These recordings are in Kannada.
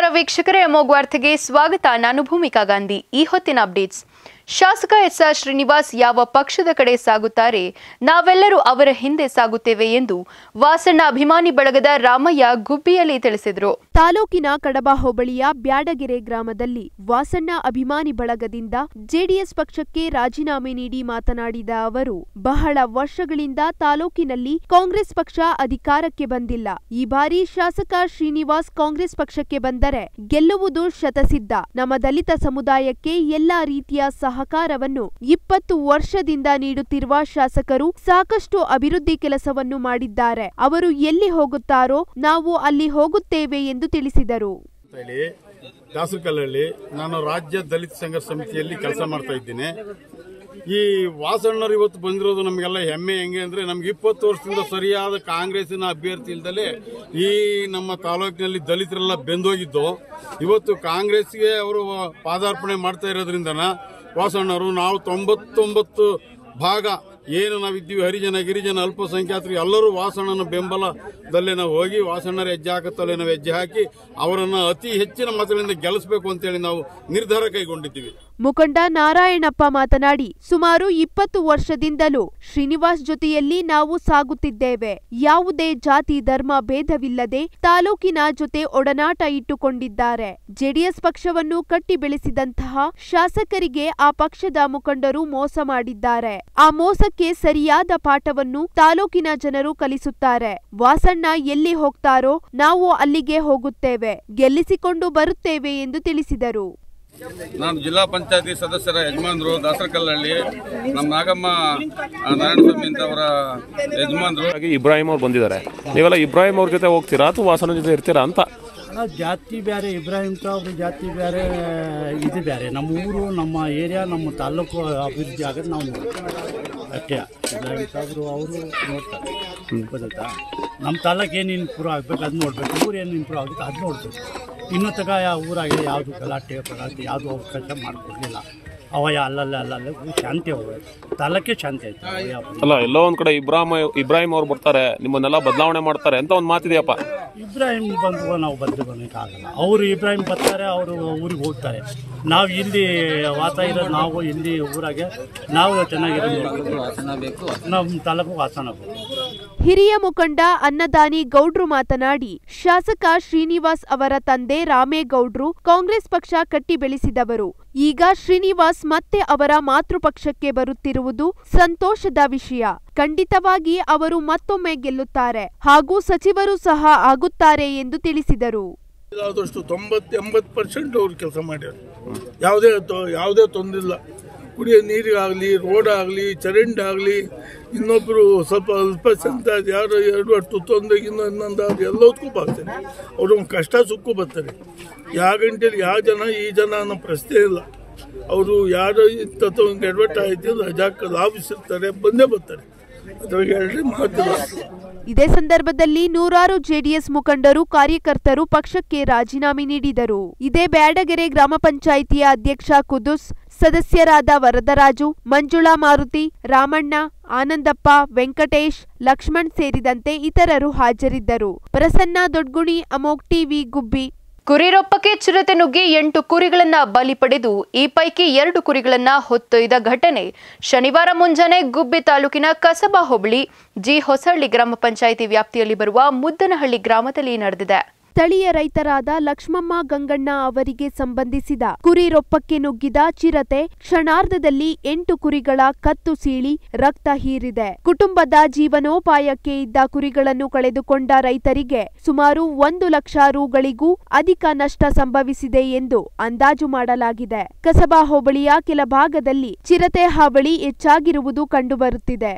ವೀಕ್ಷಕರೇ ಅಮೋಘ್ ವಾರ್ತೆಗೆ ಸ್ವಾಗತ ನಾನು ಭೂಮಿಕಾ ಗಾಂಧಿ ಈ ಹೊತ್ತಿನ ಅಪ್ಡೇಟ್ಸ್ ಶಾಸಕ ಎಸ್ ಆರ್ ಶ್ರೀನಿವಾಸ್ ಯಾವ ಪಕ್ಷದ ಕಡೆ ಸಾಗುತ್ತಾರೆ ನಾವೆಲ್ಲರೂ ಅವರ ಹಿಂದೆ ಸಾಗುತ್ತೇವೆ ಎಂದು ವಾಸಣ್ಣ ಅಭಿಮಾನಿ ಬಳಗದ ರಾಮಯ್ಯ ಗುಬ್ಬಿಯಲ್ಲಿ ತಿಳಿಸಿದರು ತಾಲೂಕಿನ ಕಡಬ ಹೋಬಳಿಯ ಬ್ಯಾಡಗೆರೆ ಗ್ರಾಮದಲ್ಲಿ ವಾಸಣ್ಣ ಅಭಿಮಾನಿ ಬಳಗದಿಂದ ಜೆಡಿಎಸ್ ಪಕ್ಷಕ್ಕೆ ರಾಜೀನಾಮೆ ನೀಡಿ ಮಾತನಾಡಿದ ಅವರು ಬಹಳ ವರ್ಷಗಳಿಂದ ತಾಲೂಕಿನಲ್ಲಿ ಕಾಂಗ್ರೆಸ್ ಪಕ್ಷ ಅಧಿಕಾರಕ್ಕೆ ಬಂದಿಲ್ಲ ಈ ಬಾರಿ ಶಾಸಕ ಶ್ರೀನಿವಾಸ್ ಕಾಂಗ್ರೆಸ್ ಪಕ್ಷಕ್ಕೆ ಬಂದರೆ ಗೆಲ್ಲುವುದು ಶತಸಿದ್ಧ ನಮ್ಮ ದಲಿತ ಸಮುದಾಯಕ್ಕೆ ಎಲ್ಲಾ ರೀತಿಯ ಸಹಕಾರವನ್ನು ಇಪ್ಪತ್ತು ವರ್ಷದಿಂದ ನೀಡುತ್ತಿರುವ ಶಾಸಕರು ಸಾಕಷ್ಟು ಅಭಿವೃದ್ಧಿ ಕೆಲಸವನ್ನು ಮಾಡಿದ್ದಾರೆ ಅವರು ಎಲ್ಲಿ ಹೋಗುತ್ತಾರೋ ನಾವು ಅಲ್ಲಿ ಹೋಗುತ್ತೇವೆ ಎಂದು ತಿಳಿಸಿದರು ಅಂತ ಹೇಳಿ ದಾಸರಕಲ್ಲಹಳ್ಳಿ ನಾನು ರಾಜ್ಯ ದಲಿತ ಸಂಘರ್ಷ ಸಮಿತಿಯಲ್ಲಿ ಕೆಲಸ ಮಾಡ್ತಾ ಇದ್ದೀನಿ ಈ ವಾಸಣ್ಣರು ಇವತ್ತು ಬಂದಿರೋದು ನಮಗೆಲ್ಲ ಹೆಮ್ಮೆ ಹೆಂಗೆ ಅಂದ್ರೆ ನಮ್ಗೆ ಇಪ್ಪತ್ತು ವರ್ಷದಿಂದ ಸರಿಯಾದ ಕಾಂಗ್ರೆಸ್ಸಿನ ಅಭ್ಯರ್ಥಿ ಇಲ್ದಲೆ ಈ ನಮ್ಮ ತಾಲೂಕಿನಲ್ಲಿ ದಲಿತರೆಲ್ಲ ಬೆಂದೋಗಿದ್ದು ಇವತ್ತು ಕಾಂಗ್ರೆಸ್ಗೆ ಅವರು ಪಾದಾರ್ಪಣೆ ಮಾಡ್ತಾ ಇರೋದ್ರಿಂದನ ವಾಸಣ್ಣರು ನಾವು ತೊಂಬತ್ತೊಂಬತ್ತು ಭಾಗ ಏನು ನಾವಿದ್ದೀವಿ ಹರಿಜನ ಗಿರಿಜನ ಅಲ್ಪಸಂಖ್ಯಾತರು ಎಲ್ಲರೂ ವಾಸಣ್ಣನ ಬೆಂಬಲದಲ್ಲೇ ನಾವು ಹೋಗಿ ವಾಸಣ್ಣರ ಹೆಜ್ಜೆ ಹಾಕತ್ತಲ್ಲೇ ನಾವು ಹೆಜ್ಜೆ ಹಾಕಿ ಅವರನ್ನು ಅತಿ ಹೆಚ್ಚಿನ ಮತಗಳಿಂದ ಗೆಲ್ಲಿಸಬೇಕು ಅಂತೇಳಿ ನಾವು ನಿರ್ಧಾರ ಕೈಗೊಂಡಿದ್ದೀವಿ ಮುಖಂಡ ನಾರಾಯಣಪ್ಪ ಮಾತನಾಡಿ ಸುಮಾರು ಇಪ್ಪತ್ತು ವರ್ಷದಿಂದಲೂ ಶ್ರೀನಿವಾಸ್ ಜೊತೆಯಲ್ಲಿ ನಾವು ಸಾಗುತ್ತಿದ್ದೇವೆ ಯಾವುದೇ ಜಾತಿ ಧರ್ಮ ಭೇದವಿಲ್ಲದೆ ತಾಲೂಕಿನ ಜೊತೆ ಒಡನಾಟ ಇಟ್ಟುಕೊಂಡಿದ್ದಾರೆ ಜೆಡಿಎಸ್ ಪಕ್ಷವನ್ನು ಕಟ್ಟಿ ಬೆಳೆಸಿದಂತಹ ಶಾಸಕರಿಗೆ ಆ ಪಕ್ಷದ ಮುಖಂಡರು ಮೋಸ ಮಾಡಿದ್ದಾರೆ ಆ ಮೋಸಕ್ಕೆ ಸರಿಯಾದ ಪಾಠವನ್ನು ತಾಲೂಕಿನ ಜನರು ಕಲಿಸುತ್ತಾರೆ ವಾಸಣ್ಣ ಎಲ್ಲಿ ಹೋಗ್ತಾರೋ ನಾವು ಅಲ್ಲಿಗೆ ಹೋಗುತ್ತೇವೆ ಗೆಲ್ಲಿಸಿಕೊಂಡು ಬರುತ್ತೇವೆ ಎಂದು ತಿಳಿಸಿದರು ನಾನು ಜಿಲ್ಲಾ ಪಂಚಾಯತಿ ಸದಸ್ಯರ ಯಜಮಾನರು ದಾಸರಕಲ್ಲಹಳ್ಳಿ ನಮ್ಮ ನಾಗಮ್ಮ ಆ, ನಾರಾಯಣಸ್ವಾಮಿ ಅಂತ ಅವರ ಯಜಮಾನರು ಹಾಗೆ ಇಬ್ರಾಹಿಂ ಅವ್ರು ಬಂದಿದ್ದಾರೆ ನೀವೆಲ್ಲ ಇಬ್ರಾಹಿಂ ಅವ್ರ ಜೊತೆ ಹೋಗ್ತೀರಾ ಅಥವಾ ವಾಸನ ಜೊತೆ ಇರ್ತೀರಾ ಅಂತ ಅಲ್ಲ, ಜಾತಿ ಬೇರೆ ಇಬ್ರಾಹಿಂ ಸಾಬ್ರು ಜಾತಿ ಬೇರೆ ಇದು ಬೇರೆ ನಮ್ಮ ಊರು ನಮ್ಮ ಏರಿಯಾ ನಮ್ಮ ತಾಲೂಕು ಅಭಿವೃದ್ಧಿ ಆಗೋದು ನಾವು ನೋಡ್ತೀವಿ ಅಷ್ಟೇ ಇಬ್ರಾಹಿಂ ಸಾಬ್ರು ಅವರು ನೋಡ್ತಾರೆ ಗೊತ್ತಾಯ್ತಾ ನಮ್ಮ ತಾಲೂಕು ಏನು ಇಂಪ್ರೂವ್ ಆಗಬೇಕು ಅದು ನೋಡ್ಬೇಕು ಊರು ಏನು ಇಂಪ್ರೂವ್ ಆಗುತ್ತೆ ಅದು ನೋಡ್ಬೇಕು ಇನ್ನೂ ತಗ ಯಾವ ಊರಾಗೆ ಯಾವುದು ಗಲಾಟೆ ಪಲಾಟೆ ಯಾವುದು ಅವಕಾಶ ಮಾಡಿಕೊಡ್ಲಿಲ್ಲ ಅವಯ ಅಲ್ಲಲ್ಲ ಅಲ್ಲಲ್ಲೇ ಊರು ಶಾಂತಿ ಹೋಗುತ್ತೆ ತಾಲೂಕೇ ಶಾಂತಿ ಆಯ್ತು ಯಾವ ಅಲ್ಲ ಎಲ್ಲೋ ಒಂದ್ ಕಡೆ ಇಬ್ರಾಹಿಂ ಇಬ್ರಾಹಿಂ ಅವ್ರು ಬರ್ತಾರೆ ನಿಮ್ಮನ್ನೆಲ್ಲ ಬದಲಾವಣೆ ಮಾಡ್ತಾರೆ ಅಂತ ಒಂದು ಮಾತಿದೆಯಪ್ಪ ಇಬ್ರಾಹಿಂ ಬಂದು ನಾವು ಬದಲು ಬರೋಕ್ಕಾಗಲ್ಲ ಅವರು ಇಬ್ರಾಹಿಂ ಬರ್ತಾರೆ ಅವರು ಊರಿಗೆ ಹೋಗ್ತಾರೆ ನಾವು ಇಲ್ಲಿ ವಾಸ ಇರೋದು ನಾವು ಇಲ್ಲಿ ಊರಾಗೆ ನಾವು ಚೆನ್ನಾಗಿರೋದು ನಮ್ಮ ತಾಲೂಕು ವಾಸನ ಬೇಕು ಹಿರಿಯ ಮುಖಂಡ ಅನ್ನದಾನಿ ಗೌಡ್ರು ಮಾತನಾಡಿ ಶಾಸಕ ಶ್ರೀನಿವಾಸ್ ಅವರ ತಂದೆ ರಾಮೇಗೌಡ್ರು ಕಾಂಗ್ರೆಸ್ ಪಕ್ಷ ಕಟ್ಟಿ ಬೆಳೆಸಿದವರು ಈಗ ಶ್ರೀನಿವಾಸ್ ಮತ್ತೆ ಅವರ ಮಾತೃಪಕ್ಷಕ್ಕೆ ಬರುತ್ತಿರುವುದು ಸಂತೋಷದ ವಿಷಯ ಖಂಡಿತವಾಗಿ ಅವರು ಮತ್ತೊಮ್ಮೆ ಗೆಲ್ಲುತ್ತಾರೆ ಹಾಗೂ ಸಚಿವರು ಸಹ ಆಗುತ್ತಾರೆ ಎಂದು ತಿಳಿಸಿದರು ಆದಷ್ಟು ತೊಂಬತ್ತು ಎಂಬತ್ತು ಪರ್ಸೆಂಟ್ ಅವ್ರು ಕೆಲಸ ಮಾಡ್ಯಾರ ಯಾವುದೇ ತೊ- ಯಾವುದೇ ತೊಂದರೆ ಇಲ್ಲ ಕುಡಿಯೋ ನೀರಿಗಾಗಲಿ ರೋಡ್ ಆಗಲಿ ಚರಂಡಿ ಆಗಲಿ ಇನ್ನೊಬ್ಬರು ಸ್ವಲ್ಪ ಅಲ್ಪಸಂಖ್ಯಾತ ಯಾರು ಎರಡು ಅಷ್ಟು ತೊಂದರೆ ಇನ್ನೂ ಇನ್ನೊಂದು ಅದು ಎಲ್ಲದಕ್ಕೂ ಬರ್ತಾರೆ ಅವರು ಕಷ್ಟ ಸುಕ್ಕು ಬರ್ತಾರೆ ಯಾವ ಗಂಟೆಲಿ ಯಾವ ಜನ ಈ ಜನ ಅನ್ನೋ ಪ್ರಶ್ನೆ ಇಲ್ಲ ಅವರು ಯಾರು ಇಂಥದ್ದು ಒಂದು ಎಡವಟ್ಟು ಆಯ್ತು ರಜಾಕ್ಕೆ ಲಾಭಿಸಿರ್ತಾರೆ ಬಂದೇ ಬರ್ತಾರೆ ಅದ್ರಾಗ ಎರಡು ಮಾತಿಲ್ಲ ಇದೇ ಸಂದರ್ಭದಲ್ಲಿ ನೂರಾರು ಜೆಡಿಎಸ್ ಮುಖಂಡರು ಕಾರ್ಯಕರ್ತರು ಪಕ್ಷಕ್ಕೆ ರಾಜೀನಾಮೆ ನೀಡಿದರು ಇದೇ ಬ್ಯಾಡಗೆರೆ ಗ್ರಾಮ ಪಂಚಾಯಿತಿಯ ಅಧ್ಯಕ್ಷ ಕುದುಸ್ ಸದಸ್ಯರಾದ ವರದರಾಜು ಮಂಜುಳಾ ಮಾರುತಿ ರಾಮಣ್ಣ ಆನಂದಪ್ಪ ವೆಂಕಟೇಶ್ ಲಕ್ಷ್ಮಣ್ ಸೇರಿದಂತೆ ಇತರರು ಹಾಜರಿದ್ದರು ಪ್ರಸನ್ನ ದೊಡ್ಗುಣಿ ಅಮೋಕ್ ಟಿವಿ ಗುಬ್ಬಿ ಕುರಿರೊಪ್ಪಕ್ಕೆ ಚಿರತೆ ನುಗ್ಗಿ ಎಂಟು ಕುರಿಗಳನ್ನ ಬಲಿ ಪಡೆದು ಈ ಪೈಕಿ ಎರಡು ಕುರಿಗಳನ್ನ ಹೊತ್ತೊಯ್ದ ಘಟನೆ ಶನಿವಾರ ಮುಂಜಾನೆ ಗುಬ್ಬಿ ತಾಲೂಕಿನ ಕಸಬಾ ಹೋಬಳಿ ಜಿ ಹೊಸಹಳ್ಳಿ ಗ್ರಾಮ ಪಂಚಾಯಿತಿ ವ್ಯಾಪ್ತಿಯಲ್ಲಿ ಬರುವ ಮುದ್ದನಹಳ್ಳಿ ಗ್ರಾಮದಲ್ಲಿ ನಡೆದಿದೆ ಸ್ಥಳೀಯ ರೈತರಾದ ಲಕ್ಷ್ಮಮ್ಮ ಗಂಗಣ್ಣ ಅವರಿಗೆ ಸಂಬಂಧಿಸಿದ ಕುರಿ ರೊಪ್ಪಕ್ಕೆ ನುಗ್ಗಿದ ಚಿರತೆ ಕ್ಷಣಾರ್ಧದಲ್ಲಿ ಎಂಟು ಕುರಿಗಳ ಕತ್ತು ಸೀಳಿ ರಕ್ತ ಹೀರಿದೆ ಕುಟುಂಬದ ಜೀವನೋಪಾಯಕ್ಕೆ ಇದ್ದ ಕುರಿಗಳನ್ನು ಕಳೆದುಕೊಂಡ ರೈತರಿಗೆ ಸುಮಾರು ಒಂದು ಲಕ್ಷ ರುಗಳಿಗೂ ಅಧಿಕ ನಷ್ಟ ಸಂಭವಿಸಿದೆ ಎಂದು ಅಂದಾಜು ಮಾಡಲಾಗಿದೆ ಕಸಬಾ ಹೋಬಳಿಯ ಕೆಲ ಭಾಗದಲ್ಲಿ ಚಿರತೆ ಹಾವಳಿ ಹೆಚ್ಚಾಗಿರುವುದು ಕಂಡುಬರುತ್ತಿದೆ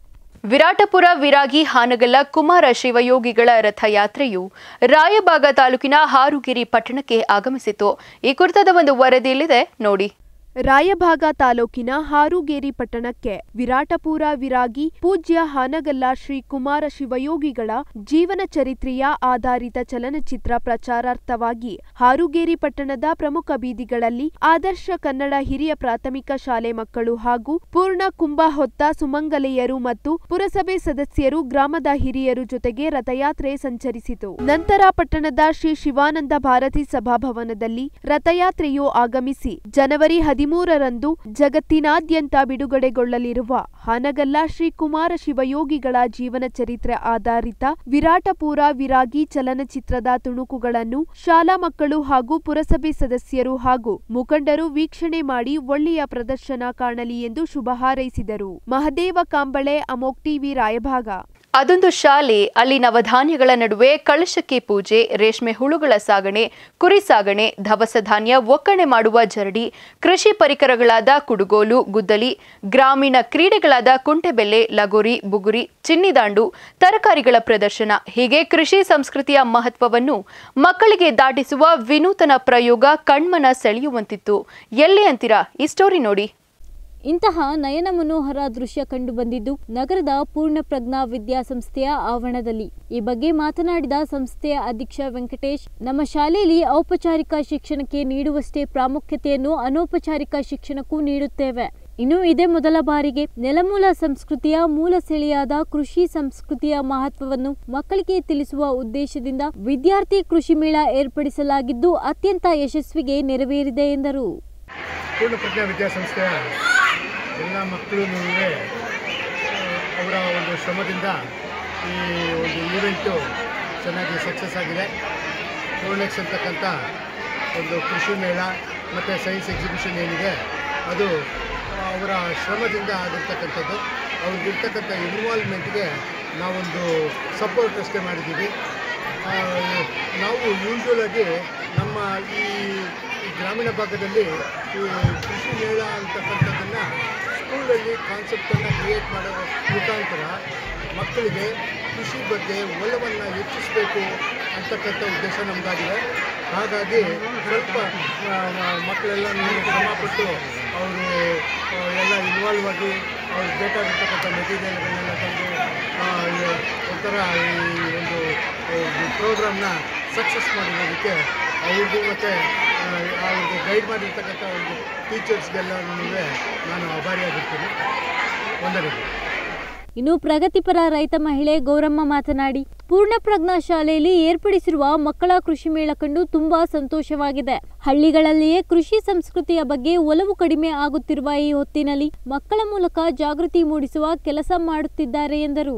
ವಿರಾಟಪುರ ವಿರಾಗಿ ಹಾನಗಲ್ಲ ಕುಮಾರ ಶಿವಯೋಗಿಗಳ ರಥಯಾತ್ರೆಯು ರಾಯಬಾಗ ತಾಲೂಕಿನ ಹಾರುಗಿರಿ ಪಟ್ಟಣಕ್ಕೆ ಆಗಮಿಸಿತು ಈ ಕುರಿತಾದ ಒಂದು ವರದಿ ಇಲ್ಲಿದೆ ನೋಡಿ ರಾಯಭಾಗ ತಾಲೂಕಿನ ಹಾರುಗೇರಿ ಪಟ್ಟಣಕ್ಕೆ ವಿರಾಟಪುರ ವಿರಾಗಿ ಪೂಜ್ಯ ಹಾನಗಲ್ಲ ಶ್ರೀ ಕುಮಾರ ಶಿವಯೋಗಿಗಳ ಜೀವನ ಚರಿತ್ರೆಯ ಆಧಾರಿತ ಚಲನಚಿತ್ರ ಪ್ರಚಾರಾರ್ಥವಾಗಿ ಹಾರುಗೇರಿ ಪಟ್ಟಣದ ಪ್ರಮುಖ ಬೀದಿಗಳಲ್ಲಿ ಆದರ್ಶ ಕನ್ನಡ ಹಿರಿಯ ಪ್ರಾಥಮಿಕ ಶಾಲೆ ಮಕ್ಕಳು ಹಾಗೂ ಪೂರ್ಣ ಕುಂಭ ಹೊತ್ತ ಸುಮಂಗಲೆಯರು ಮತ್ತು ಪುರಸಭೆ ಸದಸ್ಯರು ಗ್ರಾಮದ ಹಿರಿಯರು ಜೊತೆಗೆ ರಥಯಾತ್ರೆ ಸಂಚರಿಸಿತು ನಂತರ ಪಟ್ಟಣದ ಶ್ರೀ ಶಿವಾನಂದ ಭಾರತಿ ಸಭಾಭವನದಲ್ಲಿ ರಥಯಾತ್ರೆಯು ಆಗಮಿಸಿ ಜನವರಿ ಹದಿಮೂರರಂದು ಜಗತ್ತಿನಾದ್ಯಂತ ಬಿಡುಗಡೆಗೊಳ್ಳಲಿರುವ ಹಾನಗಲ್ಲ ಶ್ರೀ ಕುಮಾರ ಶಿವಯೋಗಿಗಳ ಜೀವನ ಚರಿತ್ರೆ ಆಧಾರಿತ ವಿರಾಟಪುರ ವಿರಾಗಿ ಚಲನಚಿತ್ರದ ತುಣುಕುಗಳನ್ನು ಶಾಲಾ ಮಕ್ಕಳು ಹಾಗೂ ಪುರಸಭೆ ಸದಸ್ಯರು ಹಾಗೂ ಮುಖಂಡರು ವೀಕ್ಷಣೆ ಮಾಡಿ ಒಳ್ಳೆಯ ಪ್ರದರ್ಶನ ಕಾಣಲಿ ಎಂದು ಶುಭ ಹಾರೈಸಿದರು ಮಹದೇವ ಕಾಂಬಳೆ ಅಮೋಕ್ ಟಿವಿ ರಾಯಭಾಗ ಅದೊಂದು ಶಾಲೆ ಅಲ್ಲಿ ನವಧಾನ್ಯಗಳ ನಡುವೆ ಕಳಶಕ್ಕೆ ಪೂಜೆ ರೇಷ್ಮೆ ಹುಳುಗಳ ಸಾಗಣೆ ಕುರಿ ಸಾಗಣೆ ದವಸ ಧಾನ್ಯ ಒಕ್ಕಣೆ ಮಾಡುವ ಜರಡಿ ಕೃಷಿ ಪರಿಕರಗಳಾದ ಕುಡುಗೋಲು ಗುದ್ದಲಿ ಗ್ರಾಮೀಣ ಕ್ರೀಡೆಗಳಾದ ಕುಂಟೆಬೆಲ್ಲೆ ಲಗೋರಿ ಬುಗುರಿ ಚಿನ್ನಿದಾಂಡು ತರಕಾರಿಗಳ ಪ್ರದರ್ಶನ ಹೀಗೆ ಕೃಷಿ ಸಂಸ್ಕೃತಿಯ ಮಹತ್ವವನ್ನು ಮಕ್ಕಳಿಗೆ ದಾಟಿಸುವ ವಿನೂತನ ಪ್ರಯೋಗ ಕಣ್ಮನ ಸೆಳೆಯುವಂತಿತ್ತು ಎಲ್ಲಿ ಅಂತೀರಾ ಈ ಸ್ಟೋರಿ ನೋಡಿ ಇಂತಹ ನಯನ ಮನೋಹರ ದೃಶ್ಯ ಕಂಡುಬಂದಿದ್ದು ನಗರದ ಪೂರ್ಣಪ್ರಜ್ಞಾ ವಿದ್ಯಾಸಂಸ್ಥೆಯ ಆವರಣದಲ್ಲಿ ಈ ಬಗ್ಗೆ ಮಾತನಾಡಿದ ಸಂಸ್ಥೆಯ ಅಧ್ಯಕ್ಷ ವೆಂಕಟೇಶ್ ನಮ್ಮ ಶಾಲೆಯಲ್ಲಿ ಔಪಚಾರಿಕ ಶಿಕ್ಷಣಕ್ಕೆ ನೀಡುವಷ್ಟೇ ಪ್ರಾಮುಖ್ಯತೆಯನ್ನು ಅನೌಪಚಾರಿಕ ಶಿಕ್ಷಣಕ್ಕೂ ನೀಡುತ್ತೇವೆ ಇನ್ನು ಇದೇ ಮೊದಲ ಬಾರಿಗೆ ನೆಲಮೂಲ ಸಂಸ್ಕೃತಿಯ ಮೂಲ ಸೆಳೆಯಾದ ಕೃಷಿ ಸಂಸ್ಕೃತಿಯ ಮಹತ್ವವನ್ನು ಮಕ್ಕಳಿಗೆ ತಿಳಿಸುವ ಉದ್ದೇಶದಿಂದ ವಿದ್ಯಾರ್ಥಿ ಕೃಷಿ ಮೇಳ ಏರ್ಪಡಿಸಲಾಗಿದ್ದು ಅತ್ಯಂತ ಯಶಸ್ವಿಗೆ ನೆರವೇರಿದೆ ಎಂದರು ಪೂರ್ಣಪ್ರಜ್ಞಾ ವಿದ್ಯಾಸಂಸ್ಥೆಯ ಎಲ್ಲ ಮಕ್ಕಳು ಅವರ ಒಂದು ಶ್ರಮದಿಂದ ಈ ಒಂದು ಈವೆಂಟು ಚೆನ್ನಾಗಿ ಸಕ್ಸಸ್ ಆಗಿದೆ ಪೂರ್ಣೆಕ್ಸ್ ಅಂತಕ್ಕಂಥ ಒಂದು ಕೃಷಿ ಮೇಳ ಮತ್ತು ಸೈನ್ಸ್ ಎಕ್ಸಿಬಿಷನ್ ಏನಿದೆ ಅದು ಅವರ ಶ್ರಮದಿಂದ ಆಗಿರ್ತಕ್ಕಂಥದ್ದು ಅವ್ರಿಗಿರ್ತಕ್ಕಂಥ ಇನ್ವಾಲ್ವ್ಮೆಂಟ್ಗೆ ನಾವೊಂದು ಸಪೋರ್ಟ್ ಅಷ್ಟೇ ಮಾಡಿದ್ದೀವಿ ಆ, ನಾವು ಯೂಶ್ವಲಾಗಿ ನಮ್ಮ ಈ ಈ ಗ್ರಾಮೀಣ ಭಾಗದಲ್ಲಿ ಈ ಕೃಷಿ ಮೇಳ ಅಂತಕ್ಕಂಥದ್ದನ್ನು ಸ್ಕೂಲಲ್ಲಿ ಕಾನ್ಸೆಪ್ಟನ್ನು ಕ್ರಿಯೇಟ್ ಮಾಡೋ ಮುಖಾಂತರ ಮಕ್ಕಳಿಗೆ ಕೃಷಿ ಬಗ್ಗೆ ಒಲವನ್ನು ಹೆಚ್ಚಿಸಬೇಕು ಅಂತಕ್ಕಂಥ ಉದ್ದೇಶ ನಮ್ಮದಾಗಿದೆ ಹಾಗಾಗಿ ಸ್ವಲ್ಪ ಆ, ಮ- ಮಕ್ಕಳೆಲ್ಲ ಶ್ರಮಪಟ್ಟು ಅವರು ಎಲ್ಲ ಇನ್ವಾಲ್ವ್ ಆಗಿ ಅವ್ರಿಗೆ ಬೇಕಾಗಿರ್ತಕ್ಕಂಥ ಮೆಟೀರಿಯಲ್ಗಳನ್ನೆಲ್ಲ ತಂದು ಆ, ಈ ಒಂಥರ ಈ ಒಂದು ಪ್ರೋಗ್ರಾಮ್ನ ಸಕ್ಸಸ್ ಮಾಡಿರೋದಕ್ಕೆ ಅವ್ರಿಗೂ ಮತ್ತು ಅವ್ರಿಗೆ ಗೈಡ್ ಮಾಡಿರ್ತಕ್ಕಂಥ ಒಂದು ಟೀಚರ್ಸ್ಗೆಲ್ಲನೂ ನಾನು ಆಭಾರಿಯಾಗಿರ್ತೀನಿ ವಂದನೆಗಳು ಇನ್ನು ಪ್ರಗತಿಪರ ರೈತ ಮಹಿಳೆ ಗೌರಮ್ಮ ಮಾತನಾಡಿ ಪೂರ್ಣಪ್ರಜ್ಞಾ ಶಾಲೆಯಲ್ಲಿ ಏರ್ಪಡಿಸಿರುವ ಮಕ್ಕಳ ಕೃಷಿ ಮೇಳ ಕಂಡು ತುಂಬಾ ಸಂತೋಷವಾಗಿದೆ ಹಳ್ಳಿಗಳಲ್ಲಿಯೇ ಕೃಷಿ ಸಂಸ್ಕೃತಿಯ ಬಗ್ಗೆ ಒಲವು ಕಡಿಮೆ ಆಗುತ್ತಿರುವ ಈ ಹೊತ್ತಿನಲ್ಲಿ ಮಕ್ಕಳ ಮೂಲಕ ಜಾಗೃತಿ ಮೂಡಿಸುವ ಕೆಲಸ ಮಾಡುತ್ತಿದ್ದಾರೆ ಎಂದರು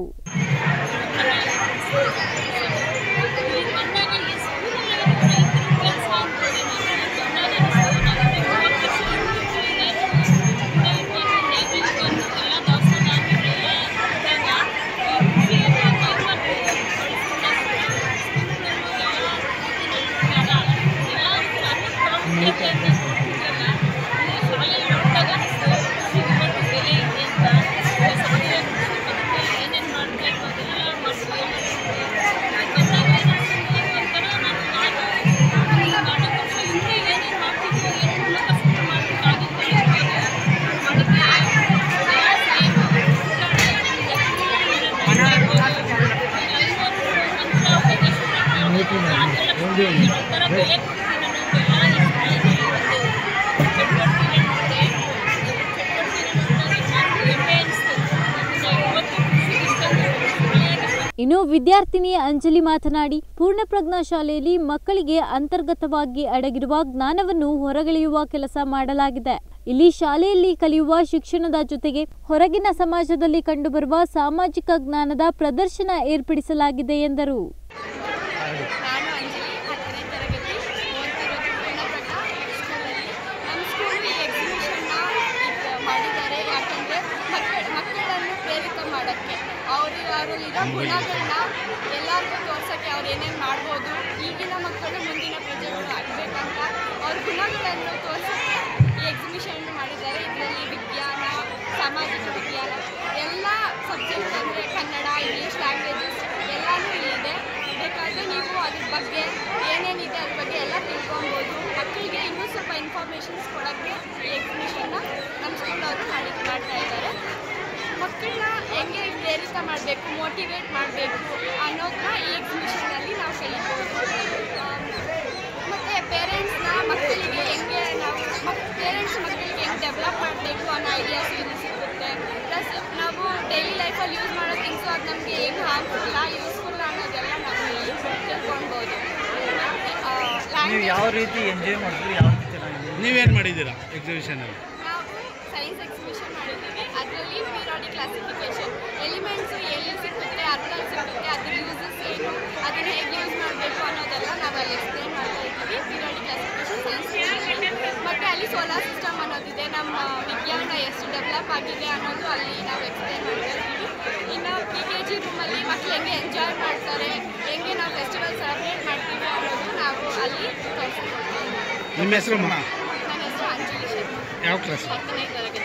ಇನ್ನು ವಿದ್ಯಾರ್ಥಿನಿ ಅಂಜಲಿ ಮಾತನಾಡಿ ಪೂರ್ಣಪ್ರಜ್ಞಾ ಶಾಲೆಯಲ್ಲಿ ಮಕ್ಕಳಿಗೆ ಅಂತರ್ಗತವಾಗಿ ಅಡಗಿರುವ ಜ್ಞಾನವನ್ನು ಹೊರಗೆಳೆಯುವ ಕೆಲಸ ಮಾಡಲಾಗಿದೆ ಇಲ್ಲಿ ಶಾಲೆಯಲ್ಲಿ ಕಲಿಯುವ ಶಿಕ್ಷಣದ ಜೊತೆಗೆ ಹೊರಗಿನ ಸಮಾಜದಲ್ಲಿ ಕಂಡುಬರುವ ಸಾಮಾಜಿಕ ಜ್ಞಾನದ ಪ್ರದರ್ಶನ ಏರ್ಪಡಿಸಲಾಗಿದೆ ಎಂದರು ನಾನು ಅಂಜಲಿ ಹತ್ತನೇ ತರಗತಿ ಓದ್ತಿರೋದು ಪೂರ್ಣಪ್ರಜ್ಞಾ ಸ್ಕೂಲಲ್ಲಿ ನಮ್ಮ ಸ್ಕೂಲ್ ಈ ಎಕ್ಸಿಬಿಷನ್ನ ಮಾಡಿದ್ದಾರೆ ಯಾಕಂದರೆ ಮಕ್ಕಳ ಮಕ್ಕಳನ್ನು ಪ್ರೇರಿತ ಮಾಡೋಕ್ಕೆ ಅವರು ಅವರಲ್ಲಿರೋ ಗುಣಗಳನ್ನ ಎಲ್ಲರಿಗೂ ತೋರ್ಸೋಕ್ಕೆ ಅವ್ರು ಏನೇನು ಮಾಡ್ಬೋದು ಈಗಿನ ಮಕ್ಕಳು ಮುಂದಿನ ಪ್ರಜೆಗಳು ಆಗಬೇಕಂತ ಅವ್ರ ಗುಣಗಳನ್ನು ತೋರ್ಸೋಕ್ಕೆ ಈ ಎಕ್ಸಿಬಿಷನ್ ಮಾಡಿದ್ದಾರೆ ಇದರಲ್ಲಿ ವಿಜ್ಞಾನ ಸಾಮಾಜಿಕ ವಿಜ್ಞಾನ ಎಲ್ಲ ಸಬ್ಜೆಕ್ಟ್ ಅಂದರೆ ಕನ್ನಡ ಇಂಗ್ಲೀಷ್ ಲ್ಯಾಂಗ್ವೇಜಸ್ ಎಲ್ಲನೂ ಇಲ್ಲಿದೆ ಬೇಕಾದರೆ ನೀವು ಅದ್ರ ಬಗ್ಗೆ ಏನೇನಿದೆ ಅದ್ರ ಬಗ್ಗೆ ಎಲ್ಲ ತಿಳ್ಕೊಬೋದು ಮಕ್ಕಳಿಗೆ ಇನ್ನೂ ಸ್ವಲ್ಪ ಇನ್ಫಾರ್ಮೇಷನ್ಸ್ ಕೊಡೋಕ್ಕೆ ಈ ಎಕ್ಸಿಬಿಷನ್ ಅವರು ಮಾಡಿ ಮಾಡ್ತಾ ಇದ್ದಾರೆ ಮಕ್ಕಳನ್ನ ಹೆಂಗೆ ಪ್ರೇರಿತ ಮಾಡಬೇಕು ಮೋಟಿವೇಟ್ ಮಾಡಬೇಕು ಅನ್ನೋದನ್ನ ಈ ಎಕ್ಸಿಬಿಷನಲ್ಲಿ ನಾವು ಕಲಿಬೋದು ಮತ್ತು ಪೇರೆಂಟ್ಸ್ನ ಮಕ್ಕಳಿಗೆ ಹೆಂಗೆ ನಾವು ಮಕ್ ಪೇರೆಂಟ್ಸ್ ಮಕ್ಕಳಿಗೆ ಹೆಂಗೆ ಡೆವಲಪ್ ಮಾಡಬೇಕು ಅನ್ನೋ ಐಡಿಯಾಸ್ ಇಲ್ಲಿ ಸಿಗುತ್ತೆ ಪ್ಲಸ್ ನಾವು ಡೈಲಿ ಲೈಫಲ್ಲಿ ಯೂಸ್ ಮಾಡೋ ಥಿಂಗ್ಸು ಅದು ನಮಗೆ ಏನು ಹಾರ್ಮ್ಫುಲ್ಲ ಯೂಸ್ಫುಲ್ ಅನ್ನೋದೆಲ್ಲ ನಾವು ಇಲ್ಲಿ ತಿಳ್ಕೊಳ್ಬೋದು ನೀವು ಯಾವ ರೀತಿ ಎಂಜಾಯ್ ಮಾಡಿದ್ರಿ ಯಾವ ರೀತಿ ಚೆನ್ನಾಗಿದೆ ನೀವೇನು ಮಾಡಿದ್ದೀರಾ ಎಕ್ಸಿಬಿಷನಲ್ಲಿ ನಾವು ಸೈನ್ಸ್ ಎಕ್ಸಿಬಿಷನ್ ಮಾಡಿದ್ದೀವಿ ಅದರಲ್ಲಿ ಪೀರಿಯಾಡಿಕ್ ಕ್ಲಾಸಿಫಿಕೇಶನ್ ಎಲಿಮೆಂಟ್ಸು ಎಲ್ಲಿ ಸಿಗುತ್ತೆ ಅರ್ಥಲ್ಲಿ ಸಿಗುತ್ತೆ ಅದ್ರ ಯೂಸಸ್ ಏನು ಅದನ್ನ ಹೇಗೆ ಯೂಸ್ ಮಾಡಬೇಕು ಅನ್ನೋದೆಲ್ಲ ನಾವು ಅಲ್ಲಿ ಎಕ್ಸ್ಪ್ಲೇನ್ ಮಾಡ್ತಾ ಇದ್ದೀವಿ ಪೀರಿಯಾಡಿಕ್ ಕ್ಲಾಸಿಫಿಕೇಶನ್ ಸೈನ್ಸ್ ಮತ್ತು ಅಲ್ಲಿ ಸೋಲಾರ್ ಸಿಸ್ಟಮ್ ಅನ್ನೋದಿದೆ ನಮ್ಮ ವಿಜ್ಞಾನ ಎಷ್ಟು ಡೆವಲಪ್ ಆಗಿದೆ ಅನ್ನೋದು ಅಲ್ಲಿ ನಾವು ಎಕ್ಸ್ಪ್ಲೇನ್ ಮಾಡ್ತಾ ಇದ್ದೀವಿ ಇನ್ನು ಪಿ ಕೆ ಜಿ ರೂಮಲ್ಲಿ ಮಕ್ಕಳು ಹೆಂಗೆ ಎಂಜಾಯ್ ಮಾಡ್ತಾರೆ ಹೆಂಗೆ ನಾವು ಫೆಸ್ಟಿವಲ್ ಸೆಲೆಬ್ರೇಟ್ ಮಾಡ್ತೀವಿ ಅನ್ನೋದು ನಾವು ಅಲ್ಲಿ ತೋರಿಸ್ಕೊಡ್ತೀವಿ ನಿಮ್ಮ ಹೆಸರು ನನ್ನ ಹೆಸರು ಅಂಜಲಿ ಶರ್ಮಾ ಯಾವ ಕ್ಲಾಸ್ ಹತ್ತನೇ ತರಗತಿ